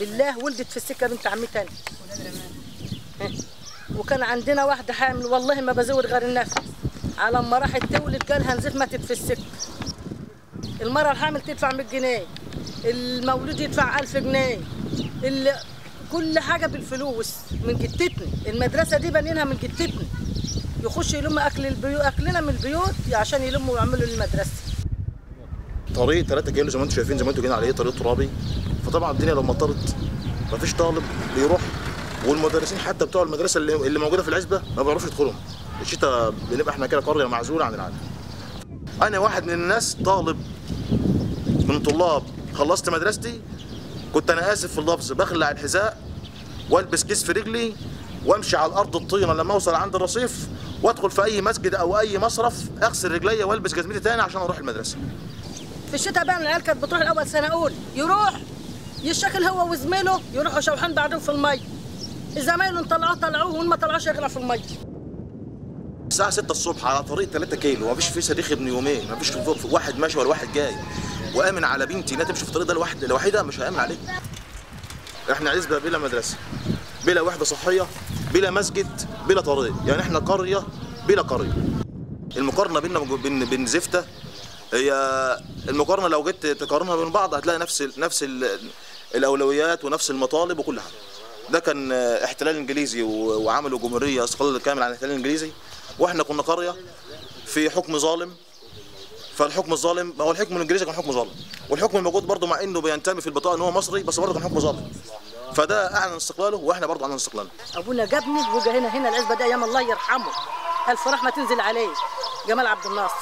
بالله ولدت في السكه بنت عمي تاني وكان عندنا واحده حامل والله ما بزود غير النفس على ما راحت تولد جالها نزيف ماتت في السكه المرأة الحامل تدفع 100 جنيه المولود يدفع 1000 جنيه ال... كل حاجة بالفلوس من جدتنا المدرسة دي بنينها من جدتنا يخش يلم أكل البيوت أكلنا من البيوت عشان يلموا ويعملوا المدرسة طريق 3 كيلو زي ما انتم شايفين زي ما انتم جايين عليه طريق ترابي فطبعا الدنيا لو مطرت مفيش طالب بيروح والمدرسين حتى بتوع المدرسه اللي, اللي موجوده في العزبه ما بيعرفوش يدخلهم الشتاء بنبقى احنا كده قريه معزوله عن العالم انا واحد من الناس طالب من طلاب خلصت مدرستي كنت انا اسف في اللفظ بخلع الحذاء والبس كيس في رجلي وامشي على الارض الطينه لما اوصل عند الرصيف وادخل في اي مسجد او اي مصرف اغسل رجلي والبس جزمتي تاني عشان اروح المدرسه في الشتاء بقى العيال كانت بتروح الأول سنة أولى يروح يشكل هو وزميله يروحوا شوحان بعدين في المية زمايله طلعوه طلعوه وما طلعوش يغرق في المية الساعة 6 الصبح على طريق 3 كيلو مفيش فيه صريخ ابن يومين مفيش واحد ماشي ولا واحد جاي وامن على بنتي انها تمشي في الطريق ده لوحد لوحدها مش هامن عليه احنا عزبه بلا مدرسه بلا وحده صحيه بلا مسجد بلا طريق يعني احنا قريه بلا قريه المقارنه بيننا وبين بين زفته هي المقارنه لو جيت تقارنها بين بعض هتلاقي نفس ال نفس ال الاولويات ونفس المطالب وكل حاجه ده كان احتلال انجليزي و- وعملوا جمهوريه استقلال كامل عن الاحتلال الانجليزي واحنا كنا قريه في حكم ظالم فالحكم الظالم هو الحكم الانجليزي كان حكم ظالم والحكم الموجود برضه مع انه بينتمي في البطاقه ان هو مصري بس برضه كان حكم ظالم فده اعلن استقلاله واحنا برضه اعلن استقلالنا ابونا جابني وجا هنا هنا العزبه دي ايام الله يرحمه الف رحمه تنزل عليه جمال عبد الناصر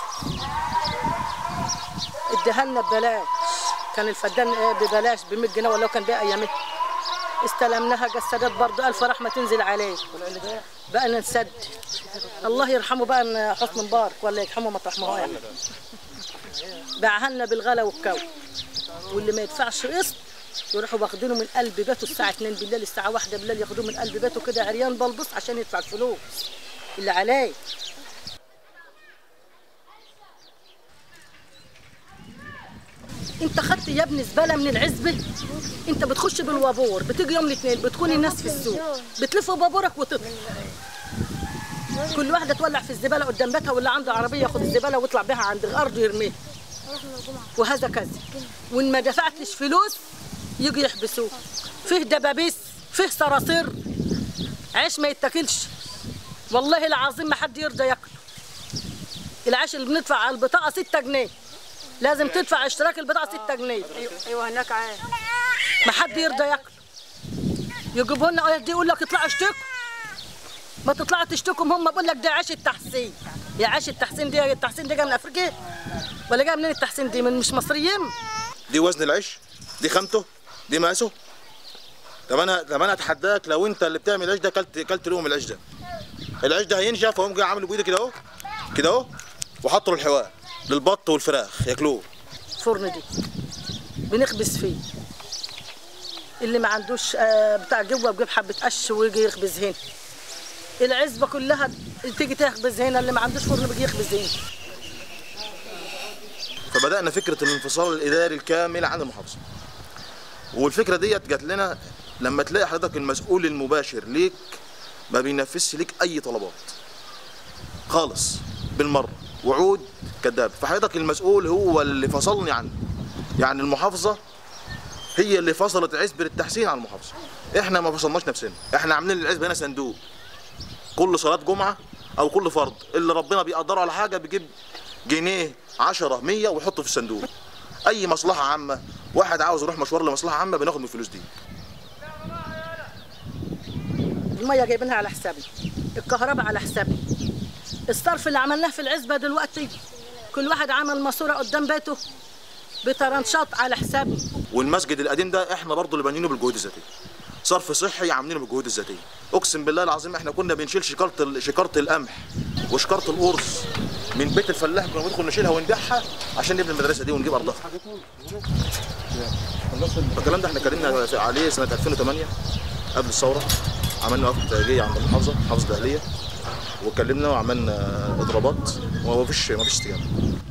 اداها لنا ببلاش كان الفدان إيه ببلاش ب 100 جنيه ولا كان بقى ايامها استلمناها جسدات برضه الف رحمه تنزل عليه بقى نسد الله يرحمه بقى إن حسن مبارك ولا يرحمه مطرح ما هو يعني باعها لنا بالغلا والكو واللي ما يدفعش قسط يروحوا واخدينه من قلب بيته الساعة 2 بالليل الساعة 1 بالليل ياخدوه من قلب بيته كده عريان بلبص عشان يدفع الفلوس اللي عليه انت خدت يا ابني زباله من العزبه انت بتخش بالوابور بتيجي يوم الاثنين بتكون الناس في السوق بتلف بابورك وتطلع كل واحده تولع في الزباله قدام بيتها واللي عنده عربيه ياخد الزباله ويطلع بيها عند الارض ويرميها وهذا كذا وان ما دفعتش فلوس يجي يحبسوك فيه دبابيس فيه صراصير عيش ما يتاكلش والله العظيم ما حد يرضى ياكله العيش اللي بندفع على البطاقه 6 جنيه لازم تدفع اشتراك البطاقه 6 جنيه ايوه هناك عاد ما حد يرضى ياكله يجيبوا لنا دي يقول لك اطلعوا اشتكوا ما تطلعوا تشتكوا هم بقول لك ده عيش التحسين يا عيش التحسين دي التحسين دي جاي من افريقيا ولا جاي منين التحسين دي من مش مصريين دي وزن العيش دي خامته دي مقاسه طب انا طب انا اتحداك لو انت اللي بتعمل العيش ده كلت كلت لهم العيش ده العيش ده هينشف وهم جاي عامله بايده كده اهو كده اهو وحطوا له الحواء للبط والفراخ ياكلوه الفرن دي بنخبز فيه اللي ما عندوش آه، بتاع جوه بجيب حبه قش ويجي يخبز هنا العزبه كلها تيجي تخبز هنا اللي ما عندوش فرن بيجي يخبز هنا فبدانا فكره الانفصال الاداري الكامل عن المحافظه والفكره ديت جات لنا لما تلاقي حضرتك المسؤول المباشر ليك ما بينفذش ليك اي طلبات خالص بالمره وعود كذاب فحضرتك المسؤول هو اللي فصلني عنه يعني المحافظه هي اللي فصلت عزبه التحسين عن المحافظه احنا ما فصلناش نفسنا احنا عاملين للعزبه هنا صندوق كل صلاه جمعه او كل فرض اللي ربنا بيقدره على حاجه بيجيب جنيه 10 100 ويحطه في الصندوق اي مصلحه عامه واحد عاوز يروح مشوار لمصلحه عامه بناخد من الفلوس دي الميه جايبينها على حسابنا الكهرباء على حسابنا الصرف اللي عملناه في العزبه دلوقتي كل واحد عمل ماسوره قدام بيته بترنشاط على حسابنا والمسجد القديم ده احنا برضو اللي بنينه بالجهود الذاتيه صرف صحي عاملينه بالجهود الذاتيه اقسم بالله العظيم احنا كنا بنشيل شكاره ال- شكاره القمح وشكاره الارز من بيت الفلاح كنا بندخل نشيلها ونبيعها عشان نبني المدرسه دي ونجيب ارضها الكلام ده احنا اتكلمنا عليه سنه 2008 قبل الثوره عملنا وقفه تهجيه عند المحافظه محافظه الاهليه واتكلمنا وعملنا اضرابات ومفيش مفيش استجابه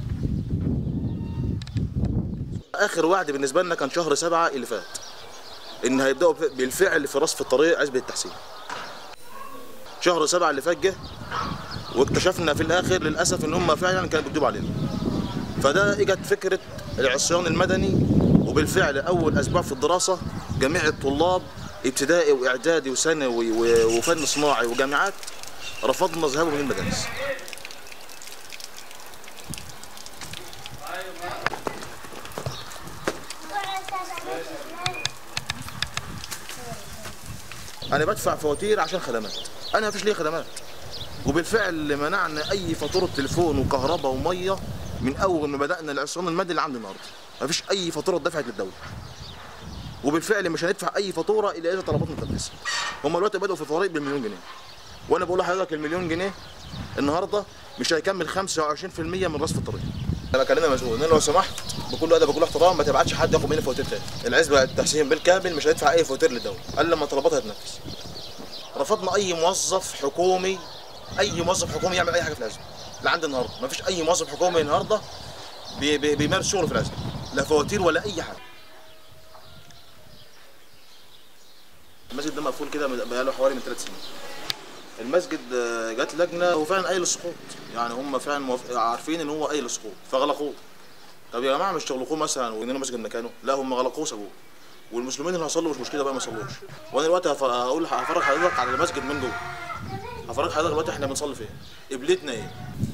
اخر وعد بالنسبه لنا كان شهر سبعة اللي فات ان هيبداوا بالفعل في رصف الطريق عزبه التحسين شهر سبعة اللي فات جه واكتشفنا في الاخر للاسف ان هم فعلا كانوا بيكذبوا علينا فده اجت فكره العصيان المدني وبالفعل اول اسبوع في الدراسه جميع الطلاب ابتدائي واعدادي وثانوي و- وفن صناعي وجامعات رفضنا ذهابهم من المدارس انا بدفع فواتير عشان خدمات انا مفيش ليه خدمات وبالفعل منعنا اي فاتوره تليفون وكهرباء وميه من اول ما بدانا العصيان المدني اللي عندي النهارده مفيش اي فاتوره اتدفعت للدوله وبالفعل مش هندفع اي فاتوره الا اذا طلباتنا تنفذ هم دلوقتي بداوا في طريق بالمليون جنيه وانا بقول لحضرتك المليون جنيه النهارده مش هيكمل 25% من رصف الطريق انا كلمنا مسؤول ان لو سمحت بكل ادب بكل احترام ما تبعتش حد ياخد مني فواتير تاني العزبه التحسين بالكامل مش هيدفع اي فواتير للدوله الا لما طلباتها تنفذ رفضنا اي موظف حكومي اي موظف حكومي يعمل اي حاجه في العزبه لعند النهارده ما فيش اي موظف حكومي النهارده بي بي بيمارس شغله في العزبه لا فواتير ولا اي حاجه المسجد ده مقفول كده من- بقاله حوالي من ثلاث سنين المسجد آه، جت لجنه هو فعلا قايل السقوط يعني هم فعلا موافق- عارفين ان هو قايل السقوط فغلقوه طب يا جماعه مش تغلقوه مثلا وينقلوا مسجد مكانه لا هم غلقوه سابوه والمسلمين اللي هيصلوا مش مشكله بقى ما يصلوش وانا دلوقتي هف- هقول هفرج حضرتك على المسجد من جوه هفرج حضرتك دلوقتي احنا بنصلي فين قبلتنا ايه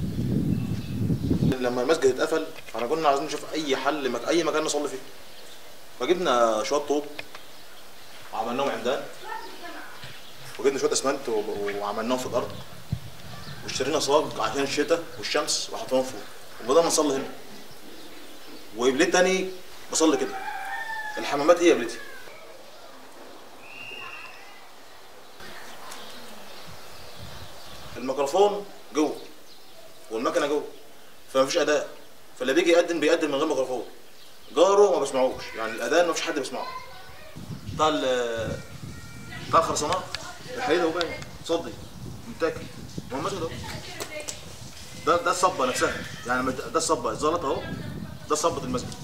لما المسجد اتقفل احنا كنا عايزين نشوف اي حل مك... اي مكان نصلي فيه فجبنا شويه طوب وعملناهم عمدان وجبنا شويه اسمنت و- وعملناهم في الارض واشترينا صاج عشان الشتاء والشمس وحطيناهم فوق وبدأنا نصلي هنا وقبلت تاني بصلي كده الحمامات هي قبلتي الميكروفون جوه والمكنه جوه فمفيش اداء فاللي بيجي يقدم بيقدم من غير ميكروفون جاره ما بيسمعوش يعني الاذان مفيش حد بيسمعه بتاع ال بتاع الخرسانات الحقيقة هو باين صدي متاكل ما هو المسجد اهو ده ده الصبه نفسها يعني مت- ده الصبه الزلط اهو ده صبه المسجد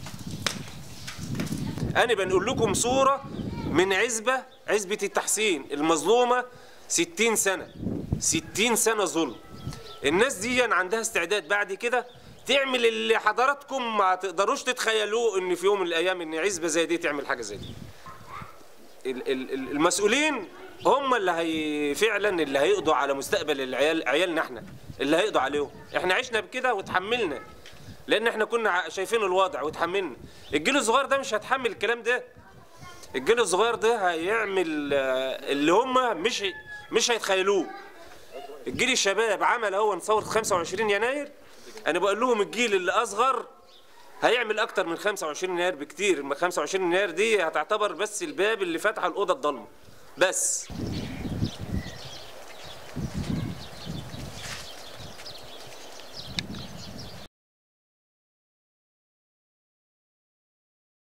أنا بنقول لكم صورة من عزبة عزبة التحسين المظلومة 60 سنة 60 سنة ظلم الناس دي عندها استعداد بعد كده تعمل اللي حضراتكم ما تقدروش تتخيلوه ان في يوم من الايام ان عزبة زي دي تعمل حاجة زي دي ال- ال- ال- المسؤولين هم اللي هي فعلا اللي هيقضوا على مستقبل العيال عيالنا احنا اللي هيقضوا عليهم احنا عشنا بكده وتحملنا لان احنا كنا ع- شايفين الوضع وتحملنا الجيل الصغير ده مش هيتحمل الكلام ده الجيل الصغير ده هيعمل آه، اللي هم مش هي- مش هيتخيلوه الجيل الشباب عمل اهو ثوره 25 يناير انا بقول لهم الجيل اللي اصغر هيعمل اكتر من 25 يناير بكتير ما 25 يناير دي هتعتبر بس الباب اللي فتح الاوضه الضلمه بس